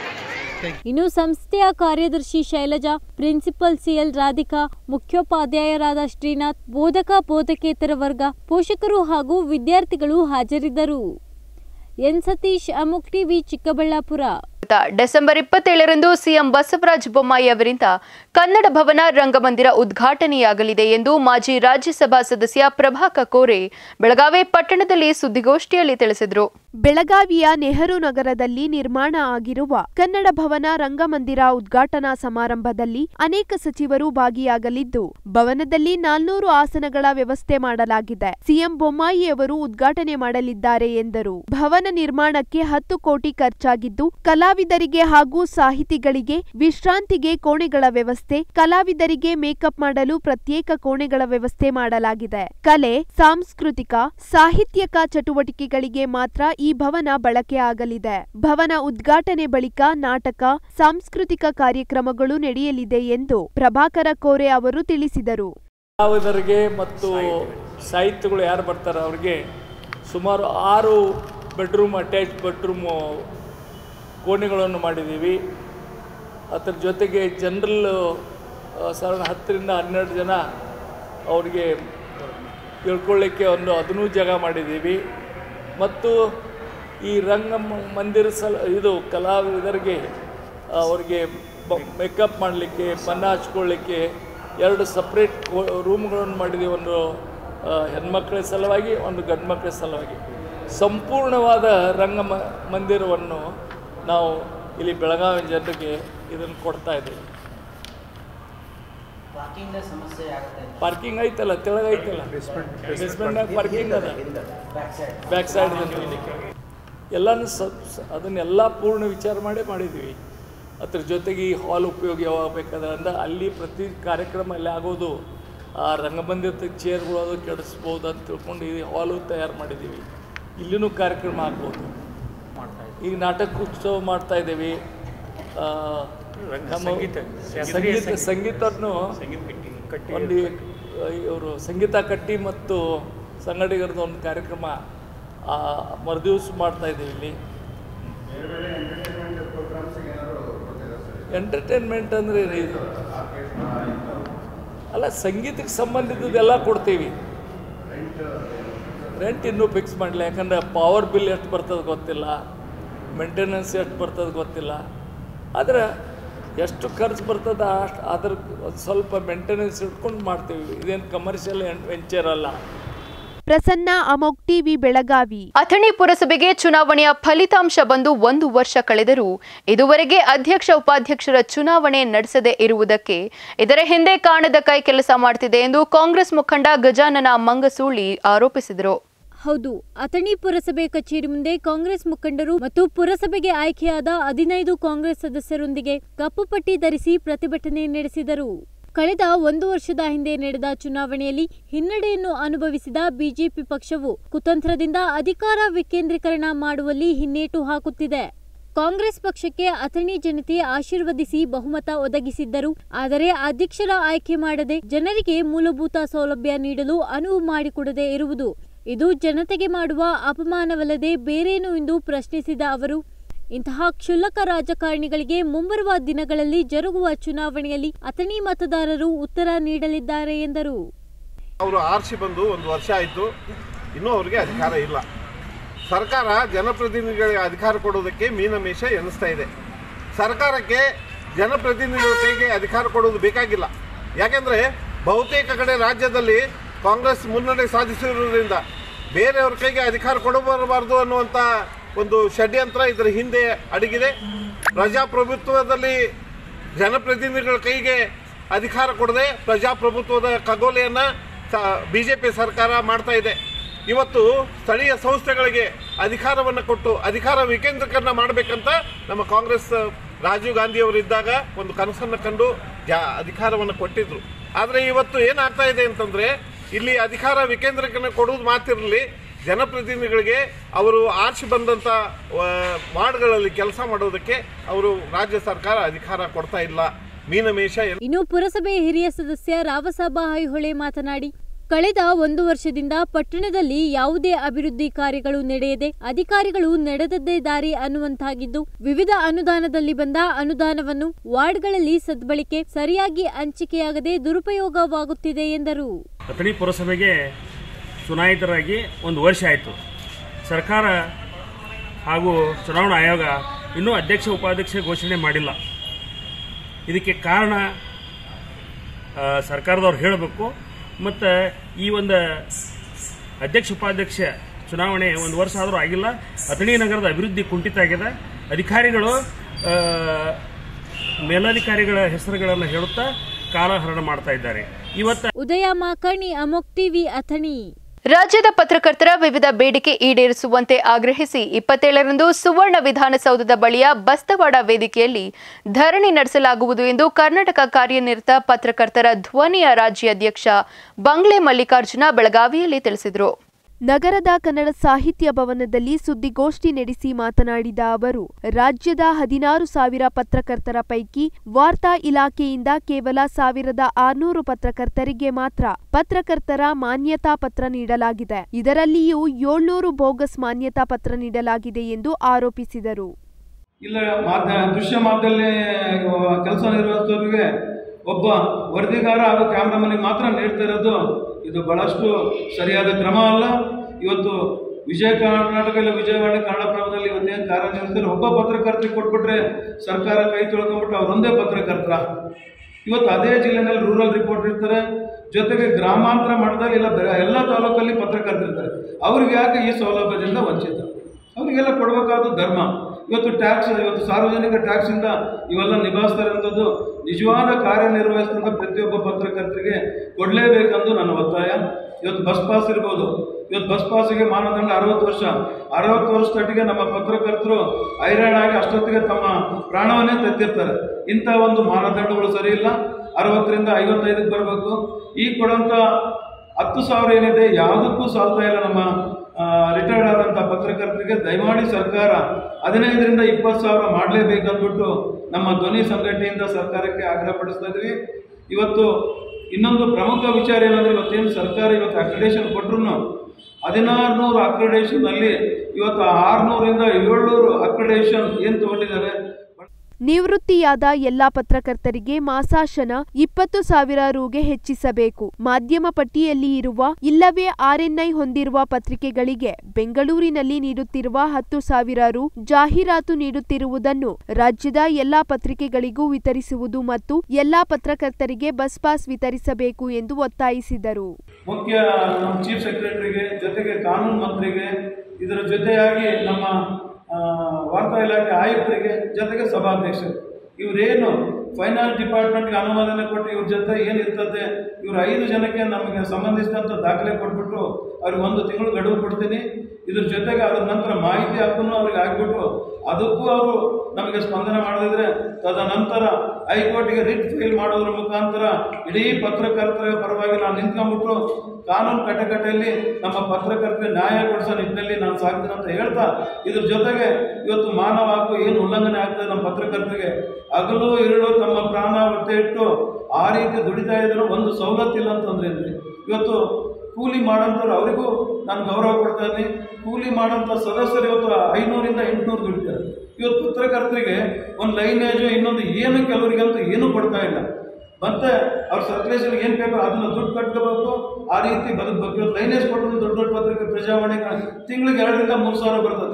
ಇನ್ನು ಸಂಸ್ಥೆಯ ಕಾರ್ಯದರ್ಶಿ ಶೈಲಜಾ ಪ್ರಿನ್ಸಿಪಲ್ ಸಿಎಲ್ ರಾಧಿಕಾ ಮುಖ್ಯೋಪಾಧ್ಯಾಯರಾದ ಶ್ರೀನಾಥ್ ಬೋಧಕ ಬೋಧಕೇತರ ವರ್ಗ ಪೋಷಕರು ಹಾಗೂ ವಿದ್ಯಾರ್ಥಿಗಳು ಹಾಜರಿದ್ದರು ಎನ್ ಸತೀಶ್ ಅಮುಕ್ ಟಿವಿ ಚಿಕ್ಕಬಳ್ಳಾಪುರ ಡಿಸೆಂಬರ್ ಇಪ್ಪತ್ತೇಳರಂದು ಸಿಎಂ ಬಸವರಾಜ ಬೊಮ್ಮಾಯಿ ಅವರಿಂದ ಕನ್ನಡ ಭವನ ರಂಗಮಂದಿರ ಉದ್ಘಾಟನೆಯಾಗಲಿದೆ ಎಂದು ಮಾಜಿ ರಾಜ್ಯಸಭಾ ಸದಸ್ಯ ಪ್ರಭಾಕರ್ ಕೋರೆ ಬೆಳಗಾವಿ ಪಟ್ಟಣದಲ್ಲಿ ಸುದ್ದಿಗೋಷ್ಠಿಯಲ್ಲಿ ತಿಳಿಸಿದರು ಬೆಳಗಾವಿಯ ನೆಹರು ನಗರದಲ್ಲಿ ನಿರ್ಮಾಣ ಆಗಿರುವ ಕನ್ನಡ ಭವನ ರಂಗಮಂದಿರ ಉದ್ಘಾಟನಾ ಸಮಾರಂಭದಲ್ಲಿ ಅನೇಕ ಸಚಿವರು ಭಾಗಿಯಾಗಲಿದ್ದು ಭವನದಲ್ಲಿ ನಾಲ್ನೂರು ಆಸನಗಳ ವ್ಯವಸ್ಥೆ ಮಾಡಲಾಗಿದೆ ಸಿಎಂ ಬೊಮ್ಮಾಯಿ ಅವರು ಉದ್ಘಾಟನೆ ಮಾಡಲಿದ್ದಾರೆ ಎಂದರು ಭವನ ನಿರ್ಮಾಣಕ್ಕೆ ಹತ್ತು ಕೋಟಿ ಖರ್ಚಾಗಿದ್ದು ಕಲಾವಿದರಿಗೆ ಹಾಗೂ ಸಾಹಿತಿಗಳಿಗೆ ವಿಶ್ರಾಂತಿಗೆ ಕೋಣೆಗಳ ವ್ಯವಸ್ಥೆ ಕಲಾವಿದರಿಗೆ ಮೇಕಪ್ ಮಾಡಲು ಪ್ರತ್ಯೇಕ ಕೋಣೆಗಳ ವ್ಯವಸ್ಥೆ ಮಾಡಲಾಗಿದೆ ಕಲೆ ಸಾಂಸ್ಕೃತಿಕ ಸಾಹಿತ್ಯಕ ಚಟುವಟಿಕೆಗಳಿಗೆ ಮಾತ್ರ ಈ ಭವನ ಬಳಕೆ ಆಗಲಿದೆ ಭವನ ಉದ್ಘಾಟನೆ ಬಳಿಕ ನಾಟಕ ಸಾಂಸ್ಕೃತಿಕ ಕಾರ್ಯಕ್ರಮಗಳು ನಡೆಯಲಿದೆ ಎಂದು ಪ್ರಭಾಕರ ಕೋರೆ ಅವರು ತಿಳಿಸಿದರು ಕಲಾವಿದರಿಗೆ ಮತ್ತು ಸಾಹಿತ್ಯಗಳು ಯಾರು ಬರ್ತಾರೆ ಅವ್ರಿಗೆ ಸುಮಾರು ಆರು ಬೆಡ್ರೂಮ್ ಅಟ್ಯಾಚ್ ಬೆಡ್ರೂಮು ಕೋಣೆಗಳನ್ನು ಮಾಡಿದ್ದೀವಿ ಅದರ ಜೊತೆಗೆ ಜನರಲ್ ಸಾಧಾರಣ ಹತ್ತರಿಂದ ಹನ್ನೆರಡು ಜನ ಅವರಿಗೆ ತಿಳ್ಕೊಳ್ಳಿಕ್ಕೆ ಒಂದು ಅದನ್ನೂ ಜಾಗ ಮಾಡಿದ್ದೀವಿ ಮತ್ತು ಈ ರಂಗ ಮ- ಮಂದಿರ ಸಲ ಇದು ಕಲಾವಿದರಿಗೆ ಅವರಿಗೆ ಮೇಕಪ್ ಮಾಡಲಿಕ್ಕೆ ಬಣ್ಣ ಹಚ್ಕೊಳ್ಳಿಕ್ಕೆ ಎರಡು ಸಪ್ರೇಟ್ ರೂಮ್ಗಳನ್ನು ಮಾಡಿದ್ದೀವಿ ಒಂದು ಆ, ಹೆಣ್ಮಕ್ಳ ಸಲುವಾಗಿ ಒಂದು ಗಂಡು ಮಕ್ಕಳ ಸಲುವಾಗಿ ಸಂಪೂರ್ಣವಾದ ರಂಗ ಮ- ಮಂದಿರವನ್ನು ನಾವು ಇಲ್ಲಿ ಬೆಳಗಾವಿ ಜನರಿಗೆ ಇದನ್ನು ಕೊಡ್ತಾ ಇದ್ದೀವಿ ಪಾರ್ಕಿಂಗ್ ಐತಲ್ಲ ತೆಳಗೈತಲ್ಲ ಬೇಸ್ಮೆಂಟ್ನಾಗ ಪಾರ್ಕಿಂಗ್ ಅದ ಬ್ಯಾಕ್ ಸೈಡ್ ಎಲ್ಲನೂ ಸ ಸ- ಅದನ್ನೆಲ್ಲ ಪೂರ್ಣ ವಿಚಾರ ಮಾಡೇ ಮಾಡಿದ್ವಿ ಅದ್ರ ಜೊತೆಗೆ ಈ ಹಾಲ್ ಉಪಯೋಗ ಯಾವಾಗ ಬೇಕಾದ್ರೆ ಅಂದ್ರೆ ಅಲ್ಲಿ ಪ್ರತಿ ಕಾರ್ಯಕ್ರಮ ಅಲ್ಲಿ ಆಗೋದು ಆ ರಂಗಮಂದಿರದ ಚೇರ್ಗಳು ಅದು ಕೆಡಿಸ್ಬೋದು ಅಂತ ತಿಳ್ಕೊಂಡು ಈ ಹಾಲು ತಯಾರು ಮಾಡಿದ್ದೀವಿ ಇಲ್ಲಿನೂ ಕಾರ್ಯಕ್ರಮ ಆಗ್ಬೋದು ಈಗ ನಾಟಕ ಉತ್ಸವ ಮಾಡ್ತಾ ಇದ್ದೀವಿ ಆ, ನಮ್ಮ ಸಂಗೀತ ಸಂಗೀತವನ್ನು ಒಂದು ಇವರು ಸಂಗೀತ ಕಟ್ಟಿ ಮತ್ತು ಸಂಗಡಿಗರದ ಒಂದು ಕಾರ್ಯಕ್ರಮ ಮರುದಿವ್ಸ ಮಾಡ್ತಾ ಇದ್ದೀವಿ ಇಲ್ಲಿ ಎಂಟರ್ಟೈನ್ಮೆಂಟ್ ಅಂದರೆ ಇದು ಅಲ್ಲ ಸಂಗೀತಕ್ಕೆ ಸಂಬಂಧಿತದೆಲ್ಲ ಕೊಡ್ತೀವಿ ರೆಂಟ್ ಇನ್ನೂ ಫಿಕ್ಸ್ ಮಾಡಲಿಲ್ಲ ಯಾಕಂದ್ರೆ ಪವರ್ ಬಿಲ್ ಎಷ್ಟು ಬರ್ತದೆ ಗೊತ್ತಿಲ್ಲ ಮೇಂಟೆನೆನ್ಸ್ ಎಷ್ಟು ಬರ್ತದೆ ಗೊತ್ತಿಲ್ಲ ಆದರೆ ಎಷ್ಟು ಖರ್ಚು ಬರ್ತದೆ ಅಷ್ಟು ಅದ್ರ ಒಂದು ಸ್ವಲ್ಪ ಮೇಂಟೆನೆನ್ಸ್ ಇಟ್ಕೊಂಡು ಮಾಡ್ತೀವಿ ಇದೇನು ಕಮರ್ಷಿಯಲ್ ವೆಂಚರ್ ಅಲ್ಲ ಪ್ರಸನ್ನ ಅಮೋಕ್ ಟಿವಿ ಬೆಳಗಾವಿ ಅಥಣಿ ಪುರಸಭೆಗೆ ಚುನಾವಣೆಯ ಫಲಿತಾಂಶ ಬಂದು ಒಂದು ವರ್ಷ ಕಳೆದರೂ ಇದುವರೆಗೆ ಅಧ್ಯಕ್ಷ ಉಪಾಧ್ಯಕ್ಷರ ಚುನಾವಣೆ ನಡೆಸದೇ ಇರುವುದಕ್ಕೆ ಇದರ ಹಿಂದೆ ಕಾಣದ ಕೈ ಕೆಲಸ ಮಾಡ್ತಿದೆ ಎಂದು ಕಾಂಗ್ರೆಸ್ ಮುಖಂಡ ಗಜಾನನ ಮಂಗಸೂಳಿ ಆರೋಪಿಸಿದರು ಹೌದು ಅಥಣಿ ಪುರಸಭೆ ಕಚೇರಿ ಮುಂದೆ ಕಾಂಗ್ರೆಸ್ ಮುಖಂಡರು ಮತ್ತು ಪುರಸಭೆಗೆ ಆಯ್ಕೆಯಾದ ಹದಿನೈದು ಕಾಂಗ್ರೆಸ್ ಸದಸ್ಯರೊಂದಿಗೆ ಕಪ್ಪು ಪಟ್ಟಿ ಧರಿಸಿ ಪ್ರತಿಭಟನೆ ನಡೆಸಿದರು ಕಳೆದ ಒಂದು ವರ್ಷದ ಹಿಂದೆ ನಡೆದ ಚುನಾವಣೆಯಲ್ಲಿ ಹಿನ್ನಡೆಯನ್ನು ಅನುಭವಿಸಿದ ಬಿಜೆಪಿ ಪಕ್ಷವು ಕುತಂತ್ರದಿಂದ ಅಧಿಕಾರ ವಿಕೇಂದ್ರೀಕರಣ ಮಾಡುವಲ್ಲಿ ಹಿನ್ನೇಟು ಹಾಕುತ್ತಿದೆ ಕಾಂಗ್ರೆಸ್ ಪಕ್ಷಕ್ಕೆ ಅಥಣಿ ಜನತೆ ಆಶೀರ್ವದಿಸಿ ಬಹುಮತ ಒದಗಿಸಿದ್ದರು ಆದರೆ ಅಧ್ಯಕ್ಷರ ಆಯ್ಕೆ ಮಾಡದೆ ಜನರಿಗೆ ಮೂಲಭೂತ ಸೌಲಭ್ಯ ನೀಡಲು ಅನುವು ಮಾಡಿಕೊಡದೇ ಇರುವುದು ಇದು ಜನತೆಗೆ ಮಾಡುವ ಅಪಮಾನವಲ್ಲದೆ ಬೇರೇನು ಎಂದು ಪ್ರಶ್ನಿಸಿದ ಅವರು ಇಂತಹ ಕ್ಷುಲ್ಲಕ ರಾಜಕಾರಣಿಗಳಿಗೆ ಮುಂಬರುವ ದಿನಗಳಲ್ಲಿ ಜರುಗುವ ಚುನಾವಣೆಯಲ್ಲಿ ಅಥಣಿ ಮತದಾರರು ಉತ್ತರ ನೀಡಲಿದ್ದಾರೆ ಎಂದರು ಅವರು ಆರಿಸಿ ಬಂದು ಒಂದು ವರ್ಷ ಆಯಿತು ಇನ್ನೂ ಅವರಿಗೆ ಅಧಿಕಾರ ಇಲ್ಲ ಸರ್ಕಾರ ಜನಪ್ರತಿನಿಧಿಗಳಿಗೆ ಅಧಿಕಾರ ಕೊಡೋದಕ್ಕೆ ಮೀನಮೇಷ ಎನಿಸ್ತಾ ಇದೆ ಸರ್ಕಾರಕ್ಕೆ ಜನಪ್ರತಿನಿಧಿಗಳ ಕೈಗೆ ಅಧಿಕಾರ ಕೊಡುವುದು ಬೇಕಾಗಿಲ್ಲ ಯಾಕೆಂದರೆ ಬಹುತೇಕ ಕಡೆ ರಾಜ್ಯದಲ್ಲಿ ಕಾಂಗ್ರೆಸ್ ಮುನ್ನಡೆ ಸಾಧಿಸಿರುವುದರಿಂದ ಬೇರೆಯವ್ರ ಕೈಗೆ ಅಧಿಕಾರ ಕೊಡಬರಬಾರ್ದು ಅನ್ನುವಂಥ ಒಂದು ಷಡ್ಯಂತ್ರ ಇದರ ಹಿಂದೆ ಅಡಗಿದೆ ಪ್ರಜಾಪ್ರಭುತ್ವದಲ್ಲಿ ಜನಪ್ರತಿನಿಧಿಗಳ ಕೈಗೆ ಅಧಿಕಾರ ಕೊಡದೆ ಪ್ರಜಾಪ್ರಭುತ್ವದ ಖಗೋಲೆಯನ್ನು ಬಿ ಜೆ ಪಿ ಸರ್ಕಾರ ಮಾಡ್ತಾ ಇದೆ ಇವತ್ತು ಸ್ಥಳೀಯ ಸಂಸ್ಥೆಗಳಿಗೆ ಅಧಿಕಾರವನ್ನು ಕೊಟ್ಟು ಅಧಿಕಾರ ವಿಕೇಂದ್ರೀಕರಣ ಮಾಡಬೇಕಂತ ನಮ್ಮ ಕಾಂಗ್ರೆಸ್ ರಾಜೀವ್ ಗಾಂಧಿ ಅವರಿದ್ದಾಗ ಒಂದು ಕನಸನ್ನು ಕಂಡು ಜಾ ಅಧಿಕಾರವನ್ನು ಕೊಟ್ಟಿದ್ರು ಆದರೆ ಇವತ್ತು ಏನಾಗ್ತಾ ಇದೆ ಅಂತಂದ್ರೆ ಇಲ್ಲಿ ಅಧಿಕಾರ ವಿಕೇಂದ್ರೀಕರಣ ಕೊಡುವುದು ಮಾತಿರಲಿ ಜನಪ್ರತಿನಿಧಿಗಳಿಗೆ ಅವರು ಆರ್ಸಿ ಬಂದಂಥ ವಾರ್ಡ್ಗಳಲ್ಲಿ ಕೆಲಸ ಮಾಡೋದಕ್ಕೆ ಅವರು ರಾಜ್ಯ ಸರ್ಕಾರ ಅಧಿಕಾರ ಕೊಡ್ತಾ ಇಲ್ಲ ಮೀನಮೇಷ ಎಲ್ಲ ಇನ್ನು ಪುರಸಭೆ ಹಿರಿಯ ಸದಸ್ಯ ರಾವಸಾಬ ಐಹೊಳೆ ಮಾತನಾಡಿ ಕಳೆದ ಒಂದು ವರ್ಷದಿಂದ ಪಟ್ಟಣದಲ್ಲಿ ಯಾವುದೇ ಅಭಿವೃದ್ಧಿ ಕಾರ್ಯಗಳು ನಡೆಯದೆ ಅಧಿಕಾರಿಗಳು ನಡೆದದ್ದೇ ದಾರಿ ಅನ್ನುವಂತಾಗಿದ್ದು ವಿವಿಧ ಅನುದಾನದಲ್ಲಿ ಬಂದ ಅನುದಾನವನ್ನು ವಾರ್ಡ್ಗಳಲ್ಲಿ ಸದ್ಬಳಕೆ ಸರಿಯಾಗಿ ಹಂಚಿಕೆಯಾಗದೆ ದುರುಪಯೋಗವಾಗುತ್ತಿದೆ ಎಂದರು ಅಥಣಿ ಪುರಸಭೆಗೆ ಚುನಾಯಿತರಾಗಿ ಒಂದು ವರ್ಷ ಆಯಿತು ಸರ್ಕಾರ ಹಾಗೂ ಚುನಾವಣಾ ಆಯೋಗ ಇನ್ನೂ ಅಧ್ಯಕ್ಷ ಉಪಾಧ್ಯಕ್ಷ ಘೋಷಣೆ ಮಾಡಿಲ್ಲ ಇದಕ್ಕೆ ಕಾರಣ ಆ, ಸರ್ಕಾರದವ್ರು ಹೇಳಬೇಕು ಮತ್ತು ಈ ಒಂದು ಅಧ್ಯಕ್ಷ ಉಪಾಧ್ಯಕ್ಷ ಚುನಾವಣೆ ಒಂದು ವರ್ಷ ಆದರೂ ಆಗಿಲ್ಲ ಅಥಣಿ ನಗರದ ಅಭಿವೃದ್ಧಿ ಕುಂಠಿತ ಆಗಿದೆ ಅಧಿಕಾರಿಗಳು ಆ, ಮೇಲಧಿಕಾರಿಗಳ ಹೆಸರುಗಳನ್ನು ಹೇಳುತ್ತಾ ಕಾಲಹರಣ ಮಾಡ್ತಾ ಇದ್ದಾರೆ ಇವತ್ತು ಉದಯ ಮಾಕರ್ಣಿ ಅಮೋಕ್ ಟಿವಿ ಅಥಣಿ ರಾಜ್ಯದ ಪತ್ರಕರ್ತರ ವಿವಿಧ ಬೇಡಿಕೆ ಈಡೇರಿಸುವಂತೆ ಆಗ್ರಹಿಸಿ ಇಪ್ಪತ್ತೇಳರಂದು ಸುವರ್ಣ ವಿಧಾನಸೌಧದ ಬಳಿಯ ಬಸ್ತವಾಡ ವೇದಿಕೆಯಲ್ಲಿ ಧರಣಿ ನಡೆಸಲಾಗುವುದು ಎಂದು ಕರ್ನಾಟಕ ಕಾರ್ಯನಿರತ ಪತ್ರಕರ್ತರ ಧ್ವನಿಯ ರಾಜ್ಯಾಧ್ಯಕ್ಷ ಬಂಗ್ಲೆ ಮಲ್ಲಿಕಾರ್ಜುನ ಬೆಳಗಾವಿಯಲ್ಲಿ ತಿಳಿಸಿದರು ನಗರದ ಕನ್ನಡ ಸಾಹಿತ್ಯ ಭವನದಲ್ಲಿ ಸುದ್ದಿಗೋಷ್ಠಿ ನಡೆಸಿ ಮಾತನಾಡಿದ ಅವರು ರಾಜ್ಯದ ಹದಿನಾರು ಸಾವಿರ ಪತ್ರಕರ್ತರ ಪೈಕಿ ವಾರ್ತಾ ಇಲಾಖೆಯಿಂದ ಕೇವಲ ಸಾವಿರದ ಆರ್ನೂರು ಪತ್ರಕರ್ತರಿಗೆ ಮಾತ್ರ ಪತ್ರಕರ್ತರ ಮಾನ್ಯತಾ ಪತ್ರ ನೀಡಲಾಗಿದೆ ಇದರಲ್ಲಿಯೂ ಏಳ್ನೂರು ಬೋಗಸ್ ಮಾನ್ಯತಾ ಪತ್ರ ನೀಡಲಾಗಿದೆ ಎಂದು ಆರೋಪಿಸಿದರು ಇಲ್ಲ ಮಾಧ್ಯ ದೃಶ್ಯ ಮಾಧ್ಯಮದಲ್ಲಿ ಕೆಲಸ ನಿರ್ವಹಿಸೋರಿಗೆ ಒಬ್ಬ ವರದಿಗಾರ ಹಾಗೂ ಕ್ಯಾಮ್ರಾಮನ್ಗೆ ಮಾತ್ರ ನೀಡ್ತಾ ಇರೋದು ಇದು ಬಹಳಷ್ಟು ಸರಿಯಾದ ಕ್ರಮ ಅಲ್ಲ ಇವತ್ತು ವಿಜಯ ಕರ್ನಾಟಕ ಇಲ್ಲ ವಿಜಯವಾಡ ಕನ್ನಡಪ್ರಭದಲ್ಲಿ ಇವತ್ತೇನು ಕಾರ್ಯನಿರ್ವಹಿಸ್ತಾರೆ ಒಬ್ಬ ಪತ್ರಕರ್ತರಿಗೆ ಕೊಟ್ಬಿಟ್ರೆ ಸರ್ಕಾರ ಕೈ ತೊಳ್ಕೊಂಡ್ಬಿಟ್ಟು ಅವರೊಂದೇ ಪತ್ರಕರ್ತರ ಇವತ್ತು ಅದೇ ಜಿಲ್ಲೆನಲ್ಲಿ ರೂರಲ್ ರಿಪೋರ್ಟರ್ ಇರ್ತಾರೆ ಜೊತೆಗೆ ಗ್ರಾಮಾಂತರ ಮಟ್ಟದಲ್ಲಿ ಇಲ್ಲ ಬೇರೆ ಎಲ್ಲ ತಾಲೂಕಲ್ಲಿ ಪತ್ರಕರ್ತರಿರ್ತಾರೆ ಅವ್ರಿಗೆ ಯಾಕೆ ಈ ಸೌಲಭ್ಯದಿಂದ ವಂಚಿತ ಅವರಿಗೆಲ್ಲ ಕೊಡಬೇಕಾದ ಧರ್ಮ ಇವತ್ತು ಟ್ಯಾಕ್ಸ್ ಇವತ್ತು ಸಾರ್ವಜನಿಕ ಟ್ಯಾಕ್ಸಿಂದ ಇವೆಲ್ಲ ನಿಭಾಯಿಸ್ತಾರೆ ಅಂಥದ್ದು ನಿಜವಾದ ಕಾರ್ಯನಿರ್ವಹಿಸಿದಂಥ ಪ್ರತಿಯೊಬ್ಬ ಪತ್ರಕರ್ತರಿಗೆ ಕೊಡಲೇಬೇಕೆಂದು ನನ್ನ ಒತ್ತಾಯ ಇವತ್ತು ಬಸ್ ಪಾಸ್ ಇರ್ಬೋದು ಇವತ್ತು ಬಸ್ ಪಾಸಿಗೆ ಮಾನದಂಡ ಅರವತ್ತು ವರ್ಷ ಅರವತ್ತು ವರ್ಷದೊಟ್ಟಿಗೆ ನಮ್ಮ ಪತ್ರಕರ್ತರು ಹೈರಾಣಾಗಿ ಅಷ್ಟೊತ್ತಿಗೆ ತಮ್ಮ ಪ್ರಾಣವನ್ನೇ ತೆತ್ತಿರ್ತಾರೆ ಇಂಥ ಒಂದು ಮಾನದಂಡಗಳು ಸರಿ ಇಲ್ಲ ಅರವತ್ತರಿಂದ ಐವತ್ತೈದಕ್ಕೆ ಬರಬೇಕು ಈ ಕೊಡೋಂಥ ಹತ್ತು ಸಾವಿರ ಏನಿದೆ ಯಾವುದಕ್ಕೂ ಸಾಲ್ತಾ ಇಲ್ಲ ನಮ್ಮ ರಿಟೈರ್ಡ್ ಆದಂಥ ಪತ್ರಕರ್ತರಿಗೆ ದಯಮಾಡಿ ಸರ್ಕಾರ ಹದಿನೈದರಿಂದ ಇಪ್ಪತ್ತು ಸಾವಿರ ಮಾಡಲೇಬೇಕಂದ್ಬಿಟ್ಟು ನಮ್ಮ ಧ್ವನಿ ಸಂಘಟನೆಯಿಂದ ಸರ್ಕಾರಕ್ಕೆ ಆಗ್ರಹ ಪಡಿಸ್ತಾ ಇದ್ವಿ ಇವತ್ತು ಇನ್ನೊಂದು ಪ್ರಮುಖ ವಿಚಾರ ಏನಂದ್ರೆ ಇವತ್ತೇನು ಸರ್ಕಾರ ಇವತ್ತು ಅಕ್ರಿಡೇಷನ್ ಕೊಟ್ರು ಹದಿನಾರುನೂರು ಅಕ್ರಿಡೇಷನ್ನಲ್ಲಿ ಇವತ್ತು ಆರುನೂರಿಂದ ಏಳ್ನೂರು ಅಕ್ರಿಡೇಷನ್ ಏನು ತಗೊಂಡಿದ್ದಾರೆ ನಿವೃತ್ತಿಯಾದ ಎಲ್ಲಾ ಪತ್ರಕರ್ತರಿಗೆ ಮಾಸಾಶನ ಇಪ್ಪತ್ತು ಸಾವಿರ ರುಗೆ ಹೆಚ್ಚಿಸಬೇಕು ಮಾಧ್ಯಮ ಪಟ್ಟಿಯಲ್ಲಿ ಇರುವ ಇಲ್ಲವೇ ಆರ್ಎನ್ಐ ಹೊಂದಿರುವ ಪತ್ರಿಕೆಗಳಿಗೆ ಬೆಂಗಳೂರಿನಲ್ಲಿ ನೀಡುತ್ತಿರುವ ಹತ್ತು ಸಾವಿರ ರು ಜಾಹೀರಾತು ನೀಡುತ್ತಿರುವುದನ್ನು ರಾಜ್ಯದ ಎಲ್ಲಾ ಪತ್ರಿಕೆಗಳಿಗೂ ವಿತರಿಸುವುದು ಮತ್ತು ಎಲ್ಲಾ ಪತ್ರಕರ್ತರಿಗೆ ಬಸ್ ಪಾಸ್ ವಿತರಿಸಬೇಕು ಎಂದು ಒತ್ತಾಯಿಸಿದರು ಮುಖ್ಯ ನಮ್ಮ ಚೀಫ್ ಸೆಕ್ರೆಟರಿಗೆ ಜೊತೆಗೆ ಕಾನೂನು ಮಂತ್ರಿಗೆ ಇದರ ಜೊತೆಯಾಗಿ ನಮ್ಮ ಆ, ವಾರ್ತಾ ಇಲಾಖೆ ಆಯುಕ್ತರಿಗೆ ಜೊತೆಗೆ ಸಭಾಧ್ಯಕ್ಷರು ಇವರೇನು ಫೈನಾನ್ಸ್ ಡಿಪಾರ್ಟ್ಮೆಂಟ್ಗೆ ಅನುಮೋದನೆ ಕೊಟ್ಟು ಇವ್ರ ಜೊತೆ ಏನಿರ್ತದೆ ಇವ್ರ ಐದು ಜನಕ್ಕೆ ನಮಗೆ ಸಂಬಂಧಿಸಿದಂಥ ದಾಖಲೆ ಕೊಟ್ಬಿಟ್ಟು ಅವ್ರಿಗೆ ಒಂದು ತಿಂಗಳು ಗಡುವು ಕೊಡ್ತೀನಿ ಇದ್ರ ಜೊತೆಗೆ ಅದ್ರ ನಂತರ ಮಾಹಿತಿ ಹಕ್ಕನ್ನು ಅವ್ರಿಗೆ ಆಗ್ಬಿಟ್ಟು ಅದಕ್ಕೂ ಅವರು ನಮಗೆ ಸ್ಪಂದನೆ ಮಾಡದಿದ್ರೆ ತದನಂತರ ಹೈಕೋರ್ಟ್ಗೆ ರಿಟ್ ಫೈಲ್ ಮಾಡೋದ್ರ ಮುಖಾಂತರ ಇಡೀ ಪತ್ರಕರ್ತರ ಪರವಾಗಿ ನಾನು ನಿಂತ್ಕೊಂಡ್ಬಿಟ್ಟು ಕಾನೂನು ಕಟ್ಟಕಟ್ಟೆಯಲ್ಲಿ ನಮ್ಮ ಪತ್ರಕರ್ತರಿಗೆ ನ್ಯಾಯ ಕೊಡಿಸೋ ನಿಟ್ಟಿನಲ್ಲಿ ನಾನು ಸಾಕ್ತೀನಿ ಅಂತ ಹೇಳ್ತಾ ಇದ್ರ ಜೊತೆಗೆ ಇವತ್ತು ಮಾನವ ಹಕ್ಕು ಏನು ಉಲ್ಲಂಘನೆ ಆಗ್ತದೆ ನಮ್ಮ ಪತ್ರಕರ್ತರಿಗೆ ಹಗಲು ಇರುಳು ತಮ್ಮ ಪ್ರಾಣ ಒತ್ತೆ ಇಟ್ಟು ಆ ರೀತಿ ದುಡಿತಾ ಇದ್ರು ಒಂದು ಸವಲತ್ತಿಲ್ಲ ಅಂತಂದ್ರೆ ಏನ್ರಿ? ಇವತ್ತು ಕೂಲಿ ಮಾಡೋಂಥವ್ರು ಅವರಿಗೂ ನಾನು ಗೌರವ ಕೊಡ್ತಾ ಇದ್ದೀನಿ ಕೂಲಿ ಮಾಡೋಂಥ ಸದಸ್ಯರು ಇವತ್ತು ಐನೂರಿಂದ ಎಂಟುನೂರು ದುಡಿತಾರೆ ಇವತ್ತು ಪತ್ರಕರ್ತರಿಗೆ ಒಂದು ಲೈನೇಜು ಇನ್ನೊಂದು ಏನು ಕೆಲವರಿಗಂತೂ ಏನೂ ಕೊಡ್ತಾ ಇಲ್ಲ ಮತ್ತೆ ಅವ್ರ ಸರ್ಕ್ಯುಲೇಷನ್ ಏನು ಪೇಪರ್ ಅದನ್ನ ದುಡ್ಡು ಕಟ್ಕೋಬೇಕು ಆ ರೀತಿ ಬದುಕಬೇಕು ಇವತ್ತು ಲೈನೇಜ್ ಕೊಟ್ಟರು ದೊಡ್ಡ ದೊಡ್ಡ ಪತ್ರಿಕೆ ಪ್ರಜಾವಾಣಿಗೆ ತಿಂಗಳಿಗೆ ಎರಡರಿಂದ ಮೂರು ಸಾವಿರ ಬರ್ತದೆ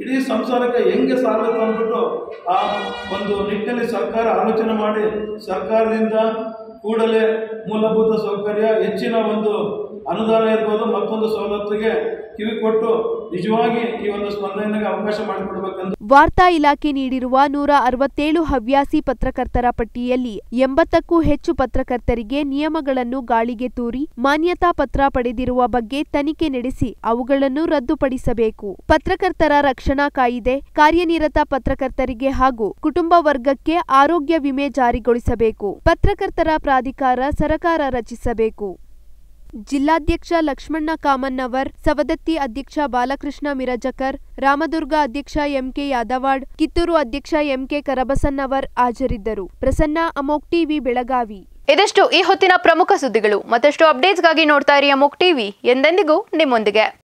ಇಡೀ ಸಂಸಾರಕ್ಕೆ ಹೆಂಗೆ ಸಾಲಬೇಕು ಅಂದ್ಬಿಟ್ಟು ಆ ಒಂದು ನಿಟ್ಟಿನಲ್ಲಿ ಸರ್ಕಾರ ಆಲೋಚನೆ ಮಾಡಿ ಸರ್ಕಾರದಿಂದ ಕೂಡಲೇ ಮೂಲಭೂತ ಸೌಕರ್ಯ ಹೆಚ್ಚಿನ ಒಂದು ಅನುದಾನ ಇರ್ಬೋದು ಮತ್ತೊಂದು ಸವಲತ್ತಿಗೆ ಕಿವಿ ಕೊಟ್ಟು ನಿಜವಾಗಿ ಈ ಒಂದು ಸ್ಪಂದನೆಗೆ ಅವಕಾಶ ಮಾಡಿಕೊಡ್ಬೇಕಂತ ವಾರ್ತಾ ಇಲಾಖೆ ನೀಡಿರುವ ನೂರ ಅರವತ್ತೇಳು ಹವ್ಯಾಸಿ ಪತ್ರಕರ್ತರ ಪಟ್ಟಿಯಲ್ಲಿ ಎಂಬತ್ತಕ್ಕೂ ಹೆಚ್ಚು ಪತ್ರಕರ್ತರಿಗೆ ನಿಯಮಗಳನ್ನು ಗಾಳಿಗೆ ತೂರಿ ಮಾನ್ಯತಾ ಪತ್ರ ಪಡೆದಿರುವ ಬಗ್ಗೆ ತನಿಖೆ ನಡೆಸಿ ಅವುಗಳನ್ನು ರದ್ದುಪಡಿಸಬೇಕು ಪತ್ರಕರ್ತರ ರಕ್ಷಣಾ ಕಾಯಿದೆ ಕಾರ್ಯನಿರತ ಪತ್ರಕರ್ತರಿಗೆ ಹಾಗೂ ಕುಟುಂಬ ವರ್ಗಕ್ಕೆ ಆರೋಗ್ಯ ವಿಮೆ ಜಾರಿಗೊಳಿಸಬೇಕು ಪತ್ರಕರ್ತರ ಪ್ರಾಧಿಕಾರ ಸರಕಾರ ರಚಿಸಬೇಕು ಜಿಲ್ಲಾಧ್ಯಕ್ಷ ಲಕ್ಷ್ಮಣ್ಣ ಕಾಮನ್ನವರ್ ಸವದತ್ತಿ ಅಧ್ಯಕ್ಷ ಬಾಲಕೃಷ್ಣ ಮಿರಜಕರ್ ರಾಮದುರ್ಗ ಅಧ್ಯಕ್ಷ ಎಂಕೆ ಯಾದವಾಡ್ ಕಿತ್ತೂರು ಅಧ್ಯಕ್ಷ ಎಂಕೆ ಕರಬಸನ್ನವರ್ ಹಾಜರಿದ್ದರು ಪ್ರಸನ್ನ ಅಮೋಕ್ ಟಿವಿ ಬೆಳಗಾವಿ ಇದಿಷ್ಟು ಈ ಹೊತ್ತಿನ ಪ್ರಮುಖ ಸುದ್ದಿಗಳು ಮತ್ತಷ್ಟು ಅಪ್ಡೇಟ್ಸ್ಗಾಗಿ ನೋಡ್ತಾ ಇರಿ ಅಮೋಕ್ ಟಿವಿ ಎಂದೆಂದಿಗೂ ನಿಮ್ಮೊಂದಿಗೆ